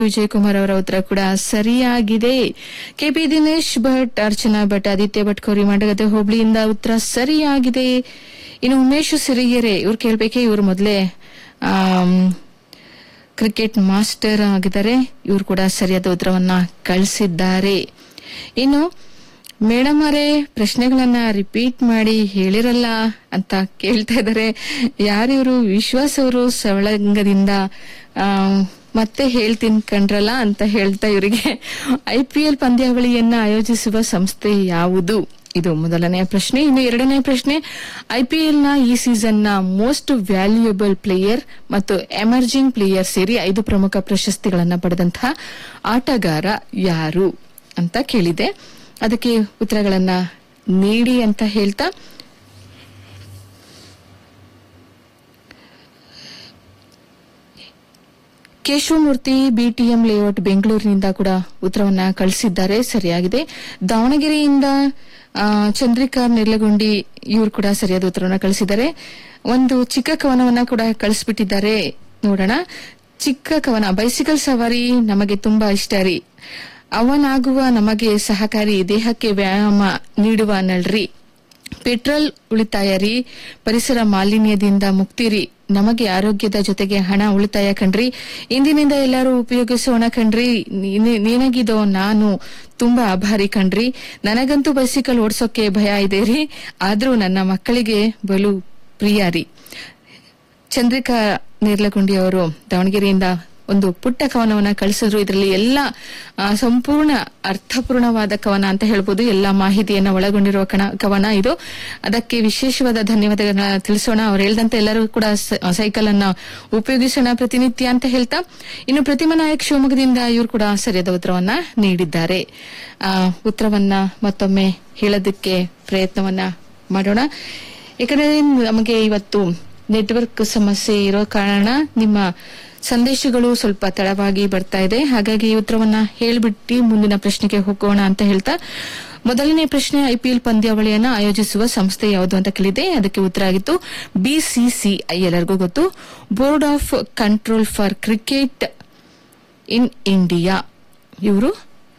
ವಿಜಯಕುಮಾರ್ ಅವರ ಉತ್ತರ ಕೂಡ ಸರಿಯಾಗಿದೆ ಕೆಪಿ ದಿನೇಶ್ ಭಟ್ ಅರ್ಚನಾ ಭಟ್ ಆದಿತ್ಯ ಭಟ್ ಕೋರಿ ಮಂಡಗದ್ದೆ ಹೋಬಳಿಯಿಂದ ಉತ್ತರ ಸರಿಯಾಗಿದೆ ಇನ್ನು ಉಮೇಶ್ ಸಿರಿಗೆರೆ ಇವ್ರು ಕೇಳ್ಬೇಕೆ ಇವ್ರು ಮೊದಲೇ ಕ್ರಿಕೆಟ್ ಮಾಸ್ಟರ್ ಆಗಿದ್ದಾರೆ ಇವ್ರು ಕೂಡ ಸರಿಯಾದ ಉತ್ತರವನ್ನ ಕಳಿಸಿದ್ದಾರೆ ಇನ್ನು ಮೇಡಮ್ ಅವರೇ ಪ್ರಶ್ನೆಗಳನ್ನ ರಿಪೀಟ್ ಮಾಡಿ ಹೇಳಿರಲ್ಲ ಅಂತ ಕೇಳ್ತಾ ಇದ್ದಾರೆ ಯಾರಿವರು ವಿಶ್ವಾಸ್ ಅವರು ಸವಳಂಗದಿಂದ ಆ, ಮತ್ತೆ ಹೇಳ್ತೀನಿ ಕಂಡ್ರಲ್ಲ ಅಂತ ಹೇಳ್ತಾ ಇವರಿಗೆ ಐಪಿಎಲ್ ಪಂದ್ಯಾವಳಿಯನ್ನ ಆಯೋಜಿಸುವ ಸಂಸ್ಥೆ ಯಾವುದು ಇದು ಮೊದಲನೆಯ ಪ್ರಶ್ನೆ ಇನ್ನು ಎರಡನೇ ಪ್ರಶ್ನೆ ಐಪಿಎಲ್ ನ ಈ ಸೀಸನ್ ನ ಮೋಸ್ಟ್ ವ್ಯಾಲ್ಯೂಯಬಲ್ ಪ್ಲೇಯರ್ ಮತ್ತು ಎಮರ್ಜಿಂಗ್ ಪ್ಲೇಯರ್ ಸೇರಿ ಐದು ಪ್ರಮುಖ ಪ್ರಶಸ್ತಿಗಳನ್ನ ಪಡೆದಂತಹ ಆಟಗಾರ ಯಾರು ಅಂತ ಕೇಳಿದೆ ಅದಕ್ಕೆ ಉತ್ತರಗಳನ್ನ ನೀಡಿ ಅಂತ ಹೇಳ್ತಾ ಕೇಶವಮೂರ್ತಿ ಬಿಟಿಎಂ ಲೇಔಟ್ ಬೆಂಗಳೂರಿನಿಂದ ಕೂಡ ಉತ್ತರವನ್ನ ಕಳಿಸಿದ್ದಾರೆ ಸರಿಯಾಗಿದೆ ದಾವಣಗೆರೆಯಿಂದ ಆ, ಚಂದ್ರಿಕಾ ನಿರ್ಲಗುಂಡಿ ಇವರು ಕೂಡ ಸರಿಯಾದ ಉತ್ತರವನ್ನ ಕಳಿಸಿದ್ದಾರೆ ಒಂದು ಚಿಕ್ಕ ಕವನವನ್ನ ಕೂಡ ಕಳಿಸ್ಬಿಟ್ಟಿದ್ದಾರೆ ನೋಡೋಣ ಚಿಕ್ಕ ಕವನ ಬೈಸಿಕಲ್ ಸವಾರಿ ನಮಗೆ ತುಂಬಾ ಇಷ್ಟ ರೀ ಅವನಾಗುವ ನಮಗೆ ಸಹಕಾರಿ ದೇಹಕ್ಕೆ ವ್ಯಾಯಾಮ ನೀಡುವ ನಳ್ರಿ ಪೆಟ್ರೋಲ್ ಉಳಿತಾಯ ರೀ ಪರಿಸರ ಮಾಲಿನ್ಯದಿಂದ ಮುಕ್ತಿ ರೀ ನಮಗೆ ಆರೋಗ್ಯದ ಜೊತೆಗೆ ಹಣ ಉಳಿತಾಯ ಕಣ್ರಿ ಇಂದಿನಿಂದ ಎಲ್ಲರೂ ಉಪಯೋಗಿಸೋಣ ಕಣ್ರಿ ನೀನೆ- ನಿನಗಿದೋ ನಾನು ತುಂಬಾ ಆಭಾರಿ ಕಣ್ರಿ ನನಗಂತೂ ಬೈಸಿಕಲ್ ಓಡಿಸೋಕೆ ಭಯ ಇದೆ ರೀ ಆದ್ರೂ ನನ್ನ ಮಕ್ಕಳಿಗೆ ಬಲು ಪ್ರಿಯ ರೀ ಚಂದ್ರಿಕಾ ನೇರ್ಲಗುಂಡಿ ಅವರು ದಾವಣಗೆರೆಯಿಂದ ಒಂದು ಪುಟ್ಟ ಕವನವನ್ನ ಕಳಿಸಿದ್ರು ಇದರಲ್ಲಿ ಎಲ್ಲ ಆ, ಸಂಪೂರ್ಣ ಅರ್ಥಪೂರ್ಣವಾದ ಕವನ ಅಂತ ಹೇಳ್ಬೋದು ಎಲ್ಲ ಮಾಹಿತಿಯನ್ನ ಒಳಗೊಂಡಿರುವ ಕಣ- ಕವನ ಇದು ಅದಕ್ಕೆ ವಿಶೇಷವಾದ ಧನ್ಯವಾದಗಳನ್ನ ತಿಳಿಸೋಣ ಅವ್ರು ಹೇಳ್ದಂತೆ ಎಲ್ಲರೂ ಕೂಡ ಸ- ಸೈಕಲ್ ಅನ್ನ ಉಪಯೋಗಿಸೋಣ ಪ್ರತಿನಿತ್ಯ ಅಂತ ಹೇಳ್ತಾ ಇನ್ನು ಪ್ರತಿಮಾ ನಾಯಕ್ ಶಿವಮೊಗ್ಗದಿಂದ ಇವರು ಕೂಡ ಸರಿಯಾದ ಉತ್ತರವನ್ನ ನೀಡಿದ್ದಾರೆ ಆ, ಉತ್ತರವನ್ನ ಮತ್ತೊಮ್ಮೆ ಹೇಳೋದಕ್ಕೆ ಪ್ರಯತ್ನವನ್ನ ಮಾಡೋಣ ಯಾಕಂದ್ರೆ ನಮಗೆ ಇವತ್ತು ನೆಟ್ವರ್ಕ್ ಸಮಸ್ಯೆ ಇರೋ ಕಾರಣ ನಿಮ್ಮ ಸಂದೇಶಗಳು ಸ್ವಲ್ಪ ತಡವಾಗಿ ಬರ್ತಾ ಇದೆ ಹಾಗಾಗಿ ಈ ಉತ್ತರವನ್ನ ಹೇಳ್ಬಿಟ್ಟು ಮುಂದಿನ ಪ್ರಶ್ನೆಗೆ ಹೋಗೋಣ ಅಂತ ಹೇಳ್ತಾ ಮೊದಲನೇ ಪ್ರಶ್ನೆ ಐಪಿಎಲ್ ಪಂದ್ಯಾವಳಿಯನ್ನ ಆಯೋಜಿಸುವ ಸಂಸ್ಥೆ ಯಾವುದು ಅಂತ ಕೇಳಿದೆ ಅದಕ್ಕೆ ಉತ್ತರ ಆಗಿತ್ತು ಬಿಸಿಸಿಐ ಎಲ್ಲರಿಗೂ ಗೊತ್ತು board of control for cricket in India ಇವರು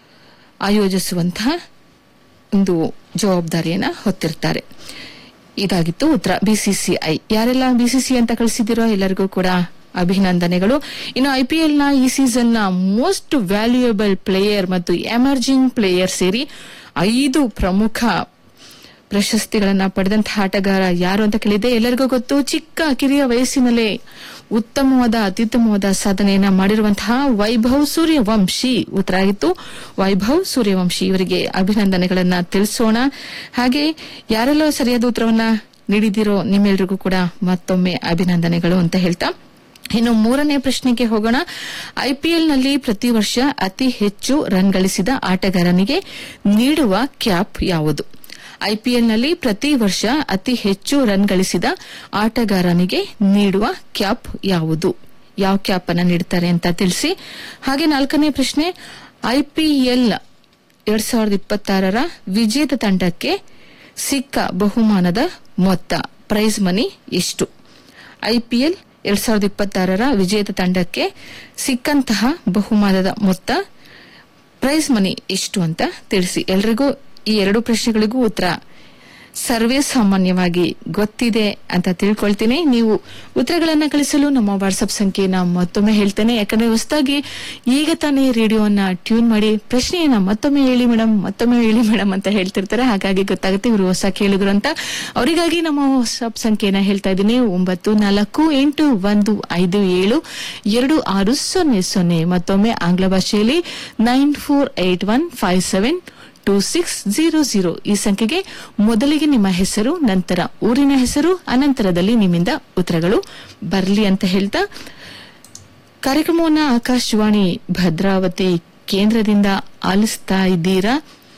ಆಯೋಜಿಸುವಂತಹ ಒಂದು ಜವಾಬ್ದಾರಿಯನ್ನ ಹೊತ್ತಿರ್ತಾರೆ ಇದಾಗಿತ್ತು ಉತ್ತರ ಬಿಸಿಸಿಐ ಯಾರೆಲ್ಲ ಬಿಸಿಸಿ ಅಂತ ಕಳಿಸಿದಿರೋ ಎಲ್ಲರಿಗೂ ಕೂಡ ಅಭಿನಂದನೆಗಳು ಇನ್ನು ಐಪಿಎಲ್ ನ ಈ ಸೀಸನ್ ನ ಮೋಸ್ಟ್ ವ್ಯಾಲ್ಯೂಯಬಲ್ ಪ್ಲೇಯರ್ ಮತ್ತು ಎಮರ್ಜಿಂಗ್ ಪ್ಲೇಯರ್ ಸೇರಿ ಐದು ಪ್ರಮುಖ ಪ್ರಶಸ್ತಿಗಳನ್ನ ಪಡೆದಂತಹ ಆಟಗಾರ ಯಾರು ಅಂತ ಕೇಳಿದೆ ಎಲ್ಲರಿಗೂ ಗೊತ್ತು ಚಿಕ್ಕ ಕಿರಿಯ ವಯಸ್ಸಿನಲ್ಲೇ ಉತ್ತಮವಾದ ಅತ್ಯುತ್ತಮವಾದ ಸಾಧನೆಯನ್ನ ಮಾಡಿರುವಂತಹ ವೈಭವ್ ಸೂರ್ಯವಂಶಿ ಉತ್ತರ ಆಗಿತ್ತು ವೈಭವ್ ಸೂರ್ಯವಂಶಿ ಇವರಿಗೆ ಅಭಿನಂದನೆಗಳನ್ನ ತಿಳಿಸೋಣ ಹಾಗೆ ಯಾರೆಲ್ಲ ಸರಿಯಾದ ಉತ್ತರವನ್ನ ನೀಡಿದಿರೋ ನಿಮ್ಮೆಲ್ಲರಿಗೂ ಕೂಡ ಮತ್ತೊಮ್ಮೆ ಅಭಿನಂದನೆಗಳು ಅಂತ ಹೇಳ್ತಾ ಇನ್ನು ಮೂರನೇ ಪ್ರಶ್ನೆಗೆ ಹೋಗೋಣ ಐಪಿಎಲ್ ನಲ್ಲಿ ಪ್ರತಿ ವರ್ಷ ಅತಿ ಹೆಚ್ಚು ರನ್ ಗಳಿಸಿದ ಆಟಗಾರನಿಗೆ ನೀಡುವ ಕ್ಯಾಪ್ ಯಾವುದು ಐಪಿಎಲ್ ನಲ್ಲಿ ಪ್ರತಿ ವರ್ಷ ಅತಿ ಹೆಚ್ಚು ರನ್ ಗಳಿಸಿದ ಆಟಗಾರನಿಗೆ ನೀಡುವ ಕ್ಯಾಪ್ ಯಾವುದು ಯಾವ ಕ್ಯಾಪ್ ಅನ್ನ ನೀಡುತ್ತಾರೆ ಅಂತ ತಿಳಿಸಿ ಹಾಗೆ ನಾಲ್ಕನೇ ಪ್ರಶ್ನೆ ಐಪಿಎಲ್ ಎರಡ್ ಸಾವಿರದ ಇಪ್ಪತ್ತಾರರ ವಿಜೇತ ತಂಡಕ್ಕೆ ಸಿಕ್ಕ ಬಹುಮಾನದ ಮೊತ್ತ ಪ್ರೈಸ್ ಮನಿ ಎಷ್ಟು ಐಪಿಎಲ್ ಎರಡ್ ಸಾವಿರದ ಇಪ್ಪತ್ತಾರರ ವಿಜೇತ ತಂಡಕ್ಕೆ ಸಿಕ್ಕಂತಹ ಬಹುಮಾನದ ಮೊತ್ತ ಪ್ರೈಸ್ ಮನಿ ಎಷ್ಟು ಅಂತ ತಿಳಿಸಿ ಎಲ್ರಿಗೂ ಈ ಎರಡು ಪ್ರಶ್ನೆಗಳಿಗೂ ಉತ್ತರ ಸರ್ವೇ ಸಾಮಾನ್ಯವಾಗಿ ಗೊತ್ತಿದೆ ಅಂತ ತಿಳ್ಕೊಳ್ತೀನಿ ನೀವು ಉತ್ತರಗಳನ್ನ ಕಳಿಸಲು ನಮ್ಮ ವಾಟ್ಸ್ಆಪ್ ಸಂಖ್ಯೆನ ಮತ್ತೊಮ್ಮೆ ಹೇಳ್ತೇನೆ ಯಾಕಂದ್ರೆ ಹೊಸದಾಗಿ ಈಗ ತಾನೇ ರೇಡಿಯೋವನ್ನ ಟ್ಯೂನ್ ಮಾಡಿ ಪ್ರಶ್ನೆಯನ್ನ ಮತ್ತೊಮ್ಮೆ ಹೇಳಿ ಮೇಡಮ್ ಮತ್ತೊಮ್ಮೆ ಹೇಳಿ ಮೇಡಮ್ ಅಂತ ಹೇಳ್ತಿರ್ತಾರೆ ಹಾಗಾಗಿ ಗೊತ್ತಾಗುತ್ತೆ ಇವರು ಹೊಸ ಕೇಳಿದ್ರು ಅಂತ ಅವರಿಗಾಗಿ ನಮ್ಮ ವಾಟ್ಸ್ಆಪ್ ಸಂಖ್ಯೆನ ಹೇಳ್ತಾ ಇದ್ದೀನಿ ಒಂಬತ್ತು ನಾಲ್ಕು ಎಂಟು ಒಂದು ಐದು ಏಳು ಎರಡು ಆರು ಸೊನ್ನೆ ಸೊನ್ನೆ ಮತ್ತೊಮ್ಮೆ ಆಂಗ್ಲ ಭಾಷೆಯಲ್ಲಿ nine four eight one five seven two six zero zero ಈ ಸಂಖ್ಯೆಗೆ ಮೊದಲಿಗೆ ನಿಮ್ಮ ಹೆಸರು ನಂತರ ಊರಿನ ಹೆಸರು ಅನಂತರದಲ್ಲಿ ನಿಮ್ಮಿಂದ ಉತ್ತರಗಳು ಬರಲಿ ಅಂತ ಹೇಳ್ತಾ ಕಾರ್ಯಕ್ರಮವನ್ನ ಆಕಾಶವಾಣಿ ಭದ್ರಾವತಿ ಕೇಂದ್ರದಿಂದ ಆಲಿಸ್ತಾ ಇದ್ದೀರಾ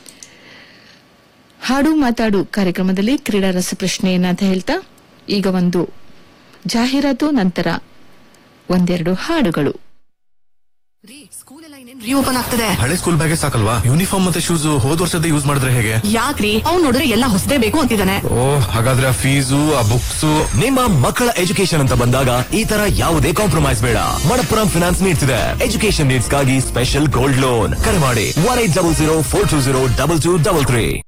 ಹಾಡು ಮಾತಾಡು ಕಾರ್ಯಕ್ರಮದಲ್ಲಿ ಕ್ರೀಡಾ ರಸಪ್ರಶ್ನೆಯನ್ನ ಅಂತ ಹೇಳ್ತಾ ಈಗ ಒಂದು ಜಾಹೀರಾತು ನಂತರ ಒಂದೆರಡು ಹಾಡುಗಳು ರೀ ಸ್ಕೂಲ್ ಎಲ್ಲ ಇನ್ನೇನ್ ರೀಓಪನ್ ಆಗ್ತದೆ ಹಳೆ ಸ್ಕೂಲ್ ಬ್ಯಾಗೇ ಸಾಕಲ್ವಾ ಯೂನಿಫಾರ್ಮ್ ಮತ್ತೆ ಶೂಸ್ ಹೋದ್ ವರ್ಷದ ಯೂಸ್ ಮಾಡಿದ್ರೆ ಹೇಗೆ ಯಾಕ್ರಿ ಅವ್ನ್ ನೋಡಿದ್ರೆ ಎಲ್ಲ ಹೊಸದೇ ಬೇಕು ಅಂತಿದ್ದಾನೆ ಓ ಹಾಗಾದ್ರೆ ಆ ಫೀಸು ಆ ಬುಕ್ಸ್ ನಿಮ್ಮ ಮಕ್ಕಳ ಎಜುಕೇಶನ್ ಅಂತ ಬಂದಾಗ ಈ ತರ ಯಾವುದೇ ಕಾಂಪ್ರಮೈಸ್ ಬೇಡ ಮಣಪ್ಪುರಂ ಫಿನಾನ್ಸ್ ನೀಡ್ಸ್ ಇದೆ ಎಜುಕೇಶನ್ ನೀಡ್ಸ್ ಗಾಗಿ ಸ್ಪೆಷಲ್ ಗೋಲ್ಡ್ ಲೋನ್ ಕರೆ ಮಾಡಿ one eight double zero four two zero double two double three